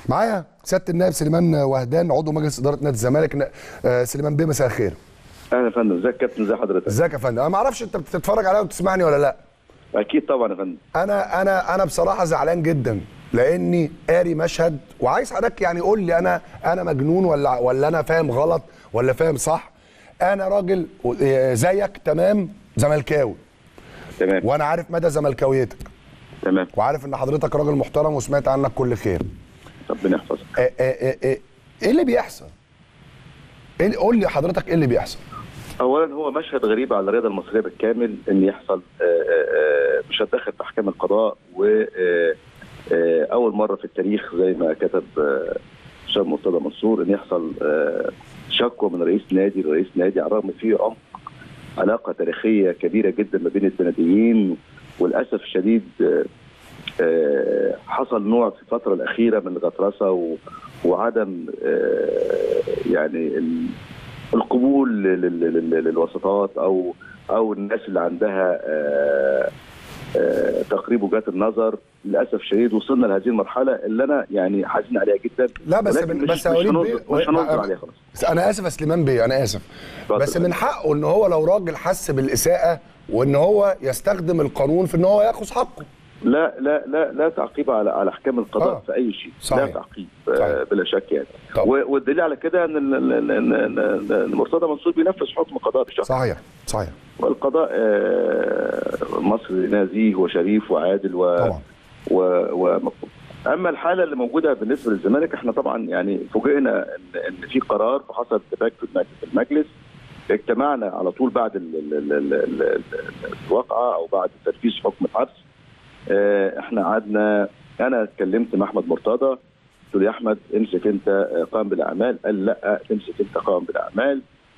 معايا سياده النائب سليمان وهدان عضو مجلس اداره نادي الزمالك آه، سليمان بيه مساء الخير اهلا يا فندم ازيك يا كابتن ازي حضرتك ازيك يا فندم انا ما اعرفش انت بتتفرج عليا وبتسمعني ولا لا اكيد طبعا يا فندم انا انا انا بصراحه زعلان جدا لاني قاري مشهد وعايز حضرتك يعني قول لي انا انا مجنون ولا ولا انا فاهم غلط ولا فاهم صح انا راجل آه، زيك تمام زملكاوي تمام وانا عارف مدى زملكاويتك تمام وعارف ان حضرتك راجل محترم وسمعت عنك كل خير ربنا يحفظك آه، آه، آه، آه، ايه اللي بيحصل إيه اللي- قول لي حضرتك ايه اللي بيحصل اولا هو مشهد غريب على الرياضه المصريه بالكامل ان يحصل آه، آه، آه، مش هتدخل في احكام القضاء و آه، آه، اول مره في التاريخ زي ما كتب آه، هشام مرتضى منصور ان يحصل آه، شكوى من رئيس نادي لرئيس نادي على الرغم في عمق علاقه تاريخيه كبيره جدا ما بين البلديين وللاسف الشديد آه، آه، حصل نوع في الفتره الاخيره من الغطرسه و- وعدم آه، يعني ال- القبول لل- لل- لل- للوسطات او او الناس اللي عندها آه، آه، تقريب وجهات النظر للاسف الشديد وصلنا لهذه المرحله اللي انا يعني حزين عليها جدا لا بس ولكن من مش بس مش وليد هننظر بيه مش هننظر عليها خلاص انا اسف يا سليمان بيه انا اسف اتفضل. بس من حقه ان هو لو راجل حس بالاساءه وان هو يستخدم القانون في ان هو ياخذ حقه لا لا لا لا تعقيب على على احكام القضاء آه. آه. في اي شيء صحيح. لا تعقيب آه، صحيح. بلا شك يعني طبعا. و- والدليل على كده ان ال- ال- ال- ال- ال- ال- مرتضى منصور بينفذ حكم قضاء بشكل صحيح صحيح والقضاء آه، مصر نزيه وشريف وعادل و طبعا و... ومفهوم. اما الحاله اللي موجوده بالنسبه للزمالك احنا طبعا يعني فوجئنا ان ان في قرار فحصل اتفاق في المجلس, في المجلس اجتمعنا على طول بعد ال... ال... ال... ال... ال... ال... الواقعه او بعد تنفيذ حكم الحبس اه احنا قعدنا انا اتكلمت مع احمد مرتضى قلت له يا احمد امسك انت آه، قائم بالاعمال قال لا امسك انت قائم بالاعمال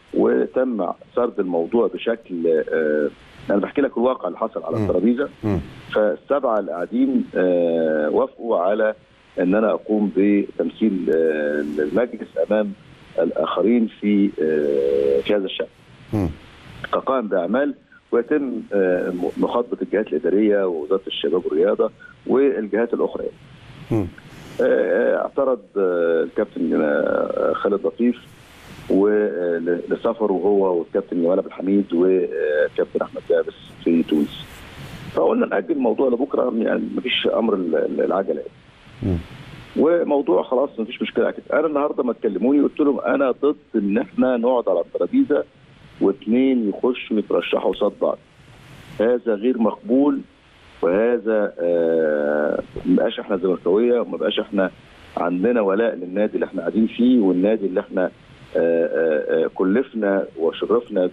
وتم سرد الموضوع بشكل آه، انا بحكي لك الواقع اللي حصل على مم. الترابيزه مم. فالسبعه اللي قاعدين آه، وافقوا على ان انا اقوم بتمثيل آه، المجلس امام الاخرين في آه، في هذا الشان مم. كقائم باعمال ويتم آه، مخاطبه الجهات الاداريه ووزاره الشباب والرياضه والجهات الاخرى مم. آه، اعترض آه، الكابتن آه، خالد لطيف ولسفره هو والكابتن جمال عبد الحميد والكابتن احمد دابس في تونس فقلنا ناجل الموضوع لبكره يعني مفيش امر ال- ال- العجله يعني. مم. وموضوع خلاص مفيش مشكله كده انا النهارده ما تكلموني قلت لهم انا ضد ان احنا نقعد على الترابيزه واثنين يخشوا يترشحوا قصاد بعض هذا غير مقبول وهذا آه ما بقاش احنا زملكاويه وما بقاش احنا عندنا ولاء للنادي اللي احنا قاعدين فيه والنادي اللي احنا آه آه آه كلفنا وشرفنا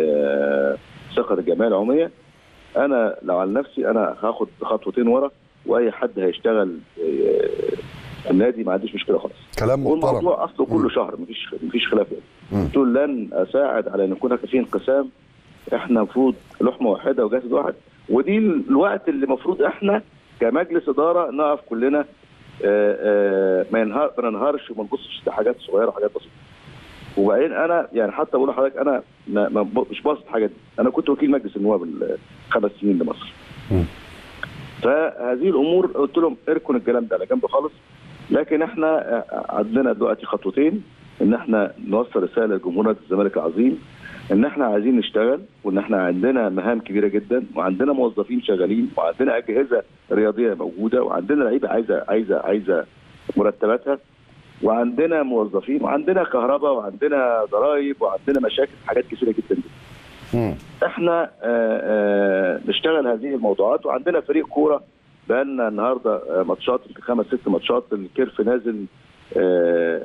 بثقه الجمعيه العموميه انا لو على نفسي انا هاخد خطوتين ورا واي حد هيشتغل آه، في النادي ما عنديش مشكله خالص كلام محترم والموضوع اصله مم. كل شهر مفيش مفيش خلاف يعني مم. قلت له لن اساعد على ان يكون في انقسام احنا المفروض لحمه واحده وجسد واحد ودي الوقت اللي المفروض احنا كمجلس اداره نقف كلنا آه، آه، ما ينهار ما ننهارش وما نبصش لحاجات صغيره وحاجات بسيطه وبعدين انا يعني حتى بقول لحضرتك انا ما ما ب- مش باصص الحاجات دي انا كنت وكيل مجلس النواب الخمس سنين لمصر مم. فهذه الامور قلت لهم اركن الكلام ده على جنب خالص لكن احنا آه، عندنا دلوقتي خطوتين ان احنا نوصل رساله لجمهور نادي الزمالك العظيم ان احنا عايزين نشتغل وان احنا عندنا مهام كبيره جدا وعندنا موظفين شغالين وعندنا اجهزه رياضيه موجوده وعندنا لعيبه عايزه عايزه عايزه مرتباتها وعندنا موظفين وعندنا كهرباء وعندنا ضرائب وعندنا مشاكل حاجات كثيره جدا جدا مم. احنا آه، آه، نشتغل هذه الموضوعات وعندنا فريق كوره بقالنا النهارده آه، ماتشات يمكن خمس ست ماتشات الكيرف نازل آه،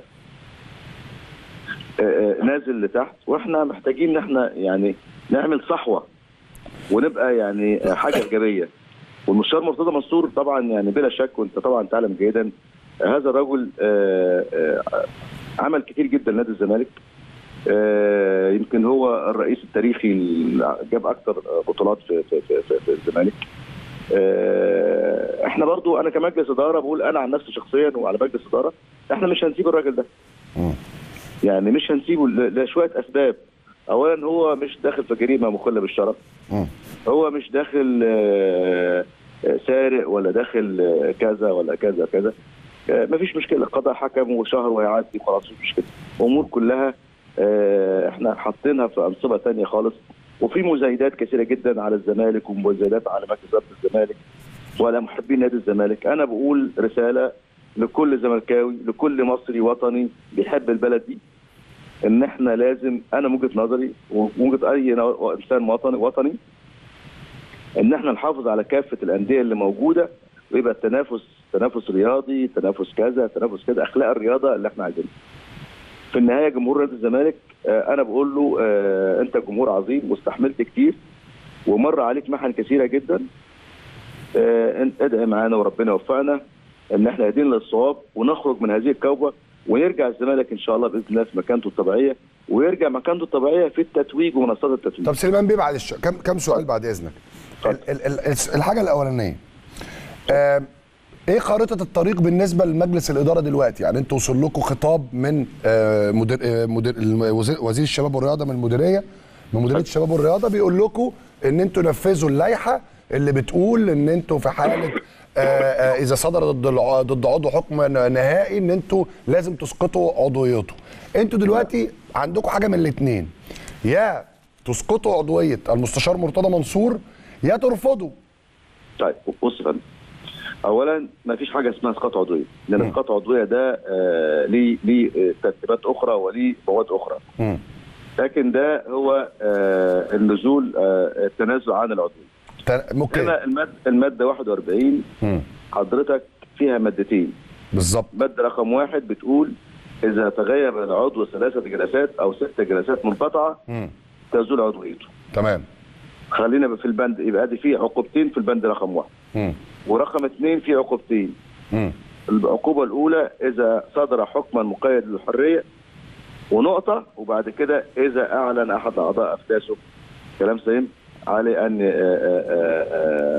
آه، آه، نازل لتحت واحنا محتاجين ان احنا يعني نعمل صحوه ونبقى يعني آه، حاجه ايجابيه والمستشار مرتضى منصور طبعا يعني بلا شك وانت طبعا تعلم جيدا آه، هذا الرجل آه، آه، عمل كتير جدا لنادي الزمالك آه، يمكن هو الرئيس التاريخي اللي جاب اكثر بطولات في في في, في, في الزمالك آه، احنا برضو انا كمجلس اداره بقول انا عن نفسي شخصيا وعلى مجلس اداره احنا مش هنسيب الراجل ده مم. يعني مش هنسيبه ل- لشويه اسباب اولا هو مش داخل في جريمه مخله بالشرف مم. هو مش داخل آه، آه، سارق ولا داخل آه، كذا ولا كذا كذا آه، مفيش مشكله قضاء حكم وشهر وهيعدي خلاص مفيش مشكله الامور كلها آه، احنا حاطينها في انظمه ثانيه خالص وفي مزايدات كثيره جدا على الزمالك ومزايدات على مجلس اداره الزمالك وعلى محبين نادي الزمالك انا بقول رساله لكل زملكاوي لكل مصري وطني بيحب البلد دي ان احنا لازم انا من وجهه نظري ومن وجهه اي نوع- انسان وطني وطني ان احنا نحافظ على كافه الانديه اللي موجوده ويبقى التنافس تنافس رياضي تنافس كذا تنافس كذا اخلاق الرياضه اللي احنا عايزينها في النهايه جمهور نادي الزمالك آه، انا بقول له آه، انت جمهور عظيم واستحملت كتير ومر عليك محن كثيره جدا آه، انت ادعي معانا وربنا يوفقنا ان احنا هادين للصواب ونخرج من هذه الكوبه ونرجع الزمالك ان شاء الله باذن الله في مكانته الطبيعيه ويرجع مكانته الطبيعيه في التتويج ومنصات التتويج طب سليمان بيه بعد الش... كم كم سؤال بعد اذنك ال... ال... ال... الحاجه الاولانيه آه... ايه خارطه الطريق بالنسبه لمجلس الاداره دلوقتي يعني انتوا وصل لكم خطاب من آه مدير آه مدير الم- وزير وزير الشباب والرياضه من المديريه من مديريه الشباب والرياضه بيقول لكم ان انتوا نفذوا اللائحه اللي بتقول ان انتوا في حاله آه آه اذا صدر ضد الع- ضد عضو حكم ن- نهائي ان انتوا لازم تسقطوا عضويته انتوا دلوقتي عندكم حاجه من الاثنين يا تسقطوا عضويه المستشار مرتضى منصور يا ترفضوا طيب بص يا فندم اولا ما فيش حاجه اسمها اسقاط عضويه لان مم. اسقاط عضويه ده آه ليه ليه آه، ترتيبات اخرى وليه مواد اخرى مم. لكن ده هو آه النزول آه التنازل عن العضويه تا- ممكن هنا الماده الماده 41 مم. حضرتك فيها مادتين بالظبط ماده رقم واحد بتقول اذا تغير العضو ثلاثه جلسات او ست جلسات منقطعه مم. تزول عضويته تمام خلينا في البند يبقى ادي فيه عقوبتين في البند رقم واحد مم. ورقم اثنين في عقوبتين مم. العقوبة الأولى إذا صدر حكما مقيد للحرية ونقطة وبعد كده إذا أعلن أحد أعضاء أفتاسه كلام سليم عليه أن آه، آه، آه،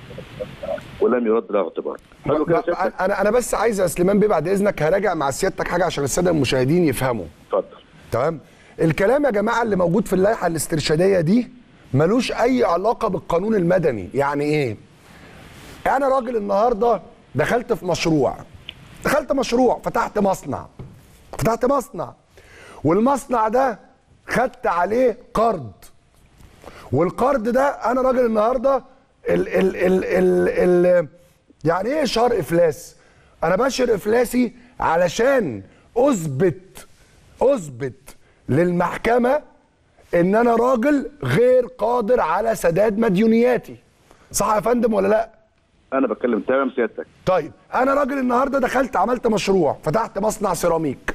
ولم يرد له اعتبار حلو كده ب- ب- سيادتك؟ انا انا بس عايز يا سليمان بيه بعد اذنك هراجع مع سيادتك حاجه عشان الساده المشاهدين يفهموا اتفضل تمام الكلام يا جماعه اللي موجود في اللائحه الاسترشاديه دي ملوش اي علاقه بالقانون المدني يعني ايه انا راجل النهارده دخلت في مشروع دخلت مشروع فتحت مصنع فتحت مصنع والمصنع ده خدت عليه قرض والقرض ده انا راجل النهارده ال ال ال ال ال يعني ايه اشهار افلاس انا بشهر افلاسي علشان اثبت اثبت للمحكمه ان انا راجل غير قادر على سداد مديونياتي صح يا فندم ولا لا أنا بتكلم تمام سيادتك طيب انا راجل النهارده دخلت عملت مشروع فتحت مصنع سيراميك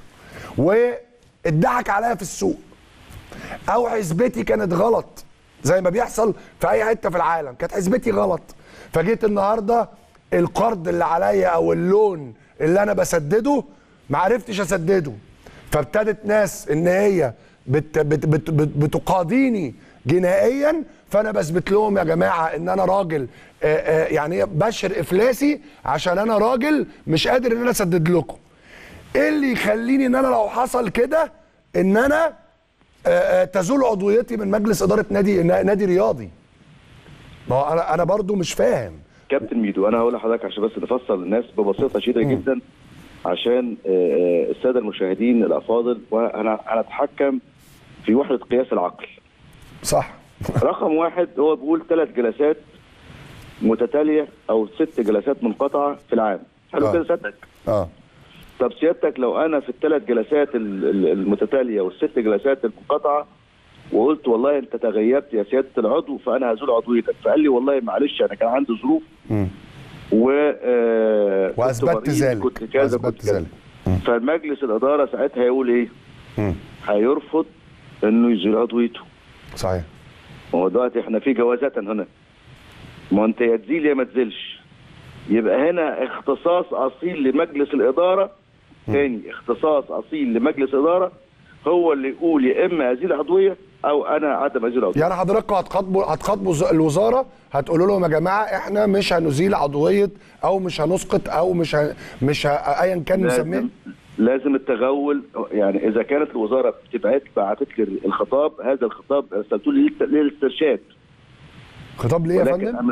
واتضحك عليا في السوق او حسبتي كانت غلط زي ما بيحصل في اي حته في العالم كانت حسبتي غلط فجيت النهارده القرض اللي عليا او اللون اللي انا بسدده ما عرفتش اسدده فابتدت ناس ان هي بت بت بت بت بتقاضيني جنائيا فانا بثبت لهم يا جماعه ان انا راجل آآ آآ يعني إيه بشر افلاسي عشان انا راجل مش قادر ان انا اسدد لكم ايه اللي يخليني ان انا لو حصل كده ان انا آآ آآ تزول عضويتي من مجلس اداره نادي نادي رياضي ما هو انا انا برضو مش فاهم كابتن ميدو أنا هقول لحضرتك عشان بس نفصل الناس ببساطة شديدة جدا عشان آه، آه، السادة المشاهدين الأفاضل وأنا أنا أتحكم في وحدة قياس العقل صح رقم واحد هو بيقول ثلاث جلسات متتاليه او ست جلسات منقطعه في العام حلو آه. كده سيادتك اه طب سيادتك لو انا في الثلاث جلسات ال- ال- المتتاليه والست جلسات المنقطعه وقلت والله انت تغيبت يا سياده العضو فانا هزول عضويتك فقال لي والله معلش انا كان عندي ظروف مم. و آه، كنت واثبتت مريض، ذلك كنت كذا واثبتت كنت كذا ذلك فالمجلس الاداره ساعتها يقول ايه؟ مم. هيرفض انه يزيل عضويته صحيح ما هو دلوقتي احنا في جوازات هنا ما انت يا تزيل يا ما تزيلش يبقى هنا اختصاص اصيل لمجلس الاداره تاني اختصاص اصيل لمجلس اداره هو اللي يقول يا اما ازيل عضويه او انا عدم ازيل عضويه يعني حضراتكم هتخاطبوا هتخاطبوا ز- الوزاره هتقولوا لهم يا جماعه احنا مش هنزيل عضويه او مش هنسقط او مش ه... مش ه... ايا كان نسميه لازم لازم التغول يعني اذا كانت الوزاره بتبعت بعتت لي الخطاب هذا الخطاب ارسلته لي للاسترشاد خطاب ليه يا ولكن فندم؟ أنا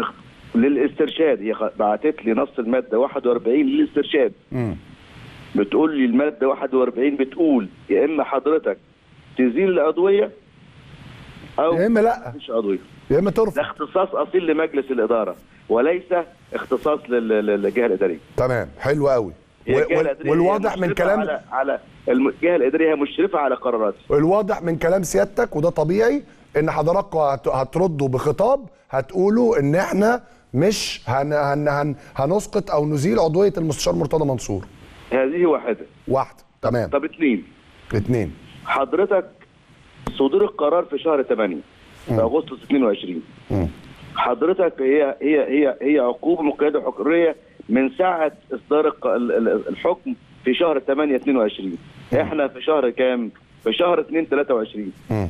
للاسترشاد هي خ- بعتت لي نص الماده 41 للاسترشاد مم. بتقول لي الماده 41 بتقول يا اما حضرتك تزيل العضويه او يا اما لا مش عضويه يا اما ده ترفض اختصاص اصيل لمجلس الاداره وليس اختصاص لل- لل- للجهه الاداريه تمام حلو قوي هي و- الجهة وال- الإدارية هي والواضح من مشرفة كلام على على الم- الجهه الاداريه هي مشرفه على قراراتي الواضح من كلام سيادتك وده طبيعي ان حضراتكم هت- هتردوا بخطاب هتقولوا ان احنا مش هن هن هن هنسقط او نزيل عضويه المستشار مرتضى منصور هذه واحده واحده تمام طب اثنين اثنين حضرتك صدور القرار في شهر 8 في اغسطس 22 مم. حضرتك هي هي هي هي عقوبه مقيده حريه من ساعه اصدار الق- ال- ال- الحكم في شهر 8 22 احنا في شهر كام؟ في شهر 2 23 مم.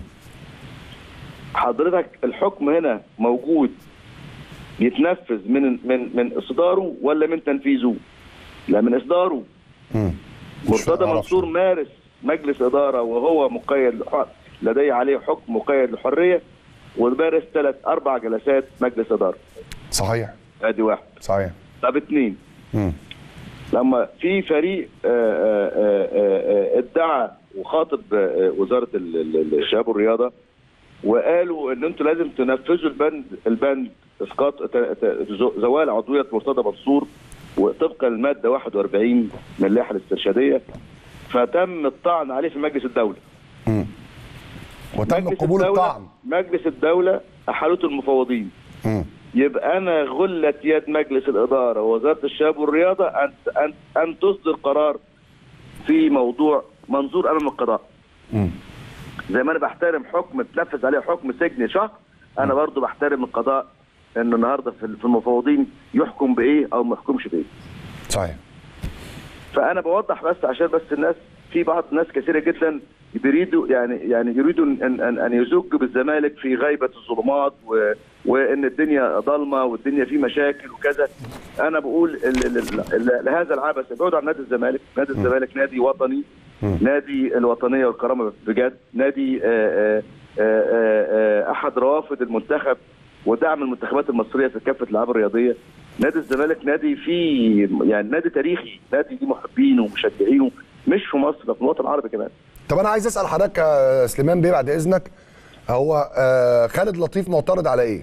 حضرتك الحكم هنا موجود يتنفذ من من من اصداره ولا من تنفيذه؟ لا من اصداره مم. مش مرتضى عارف. منصور مارس مجلس اداره وهو مقيد لح- لديه عليه حكم مقيد للحريه ومارس ثلاث اربع جلسات مجلس اداره صحيح ادي واحد صحيح طب اثنين مم. لما في فريق آه، آه، آه، آه، ادعى وخاطب آه، وزاره ال- ال- الشباب والرياضه وقالوا ان انتوا لازم تنفذوا البند البند اسقاط ت- ت- ز- زوال عضويه مرتضى منصور وطبقا للماده 41 من اللائحه الاسترشاديه فتم الطعن عليه في مجلس الدوله مم. وتم مجلس قبول الدولة- الطعن مجلس الدوله احالته المفوضين مم. يبقى انا غلت يد مجلس الاداره ووزاره الشباب والرياضه ان ان ان تصدر قرار في موضوع منظور امام القضاء مم. زي ما انا بحترم حكم اتنفذ عليه حكم سجن شهر انا برضو بحترم القضاء انه النهارده في في المفوضين يحكم بايه او ما يحكمش بايه صحيح فانا بوضح بس عشان بس الناس في بعض ناس كثيره جدا بيريدوا يعني يعني يريدوا ان ان ان يزجوا بالزمالك في غيبه الظلمات و وان الدنيا ضلمه والدنيا في مشاكل وكذا انا بقول ال- ال- ال- ال- لهذا العبث ابعدوا عن نادي الزمالك نادي الزمالك نادي وطني مم. نادي الوطنيه والكرامه بجد نادي آه، آه، آه، آه، آه، احد روافد المنتخب ودعم المنتخبات المصريه في كافه الالعاب الرياضيه نادي الزمالك نادي فيه يعني نادي تاريخي نادي ليه محبينه ومشجعينه مش في مصر ده في الوطن العربي كمان طب انا عايز اسال حضرتك يا سليمان بيه بعد اذنك هو آه خالد لطيف معترض على ايه؟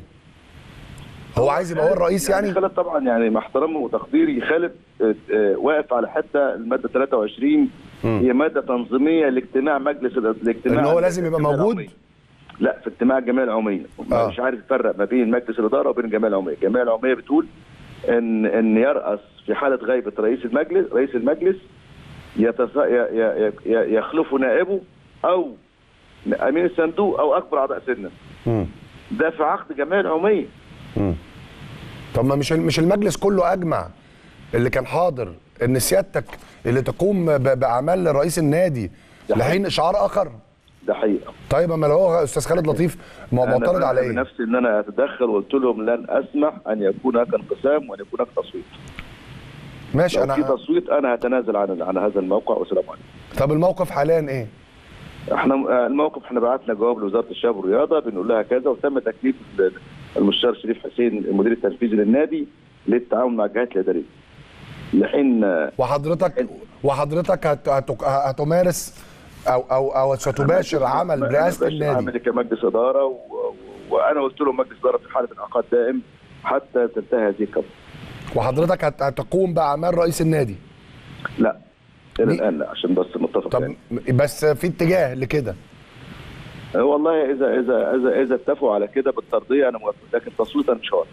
هو عايز يبقى هو الرئيس يعني؟ خالد طبعا يعني مع احترامي وتقديري خالد آه، آه، واقف على حته الماده 23 هي ماده تنظيميه لاجتماع مجلس الاجتماع إن هو لازم يبقى الجمعية موجود؟ العمومية. لا في اجتماع الجمعيه العموميه آه. مش عارف يفرق ما بين مجلس الاداره وبين الجمعيه العموميه الجمعيه العموميه بتقول ان ان يراس في حاله غيبه رئيس المجلس رئيس المجلس يتس... ي... ي... ي... يخلف نائبه او امين الصندوق او اكبر اعضاء سنا مم. ده في عقد الجمعيه العموميه مم. طب ما مش مش المجلس كله اجمع اللي كان حاضر ان سيادتك اللي تقوم ب- باعمال رئيس النادي ده حقيقي. لحين اشعار اخر ده حقيقه طيب اما لو هو استاذ خالد لطيف ما هو أنا معترض على بنفسي ايه؟ نفسي ان انا اتدخل وقلت لهم لن اسمح ان يكون هناك انقسام وان يكون هناك تصويت ماشي لو في انا تصويت انا هتنازل عن عن هذا الموقع والسلام عليكم طب الموقف حاليا ايه؟ احنا آه، الموقف احنا بعتنا جواب لوزاره الشباب والرياضه بنقول لها كذا وتم تكليف ال- المستشار شريف حسين المدير التنفيذي للنادي للتعاون مع الجهات الاداريه. لحين آه، وحضرتك وحضرتك هت هت هتمارس او او او ستباشر عمل أنا برئاسه باشر النادي عملي كمجلس اداره و... و... وانا قلت لهم مجلس اداره في حاله انعقاد دائم حتى تنتهي هذه الكبوه. وحضرتك هت- هتقوم باعمال رئيس النادي لا الى مي- الان لا عشان بس نتفق طب يعني. بس في اتجاه لكده آه، والله اذا اذا اذا اذا اتفقوا على كده بالترضيه انا موافق لكن تصويتا مش هو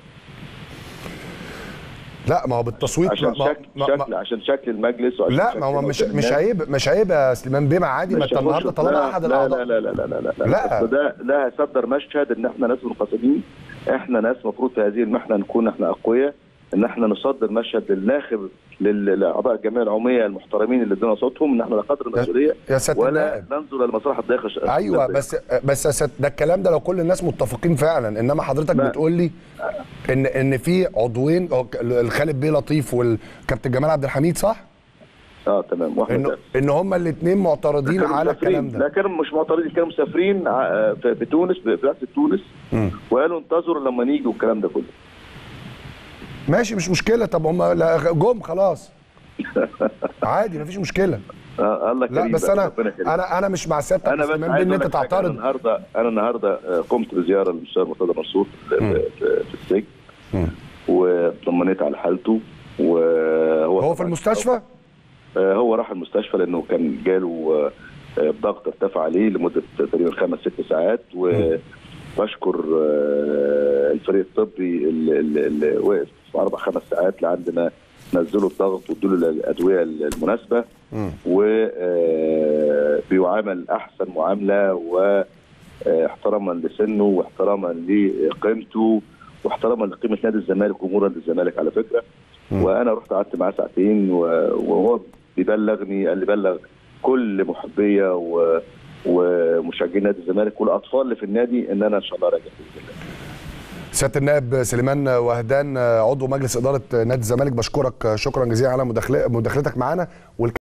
لا ما هو بالتصويت عشان ما شكل ما شكل ما عشان شكل المجلس وعشان لا شكل ما هو مش قدام مش الناس. عيب مش عيب يا سليمان بيه ما عادي ما مش انت النهارده هخش- طالما لا- احد لا الاعضاء لا لا لا لا لا لا لا. أصل ده ده هيصدر مشهد ان احنا ناس منقسمين احنا ناس مفروض في هذه المحنه نكون احنا اقوياء ان احنا نصدر مشهد للناخب لل- لاعضاء الجمعيه العموميه المحترمين اللي ادونا صوتهم ان احنا على قدر المسؤوليه يا سياده ولا النائب ننظر للمصالح الضيقه ش- ايوه الضيقة. بس بس يا سيادة- ده الكلام ده لو كل الناس متفقين فعلا انما حضرتك لا. بتقول لي ان ان في عضوين هو ك- الخالد بيه لطيف والكابتن جمال عبد الحميد صح؟ اه تمام واحنا انه ان هما الاثنين معترضين كانوا على مسافرين. الكلام لا ده كانوا مش معترضين كانوا مسافرين ع- في في تونس في بعثه تونس مم. وقالوا انتظروا لما نيجي والكلام ده كله ماشي مش مشكله طب هم لا، جم خلاص عادي مفيش مشكله آه الله لا كريم بس بقى، انا ربنا يكرمك. انا انا مش مع سيادتك انا يا بس سليمان عايز بان أقول انت لك حاجة. انا تعترض النهارده انا النهارده آه، قمت بزياره للمستشار مرتضى منصور في, في, في السجن مم. وطمنيت على حالته وهو هو في طبعاً- المستشفى آه، هو راح المستشفى لانه كان جاله آه، آه، ضغط ارتفع عليه لمده تقريبا خمس ست ساعات وبشكر آه، الفريق الطبي اللي, اللي- اللي وقف في اربع خمس ساعات لحد ما نزلوا الضغط وادوا له الادويه المناسبه مم. وبيعامل احسن معامله واحتراما لسنه واحتراما لقيمته واحتراما لقيمه نادي الزمالك وجمهور نادي الزمالك على فكره وانا رحت قعدت معاه ساعتين و- وهو بيبلغني قال لي بلغ كل محبيه و ومشجعين نادي الزمالك والاطفال اللي في النادي ان انا ان شاء الله راجع باذن الله سياده النائب سليمان وهدان عضو مجلس اداره نادي الزمالك بشكرك شكرا جزيلا على مداخله- مداخلتك معانا والك-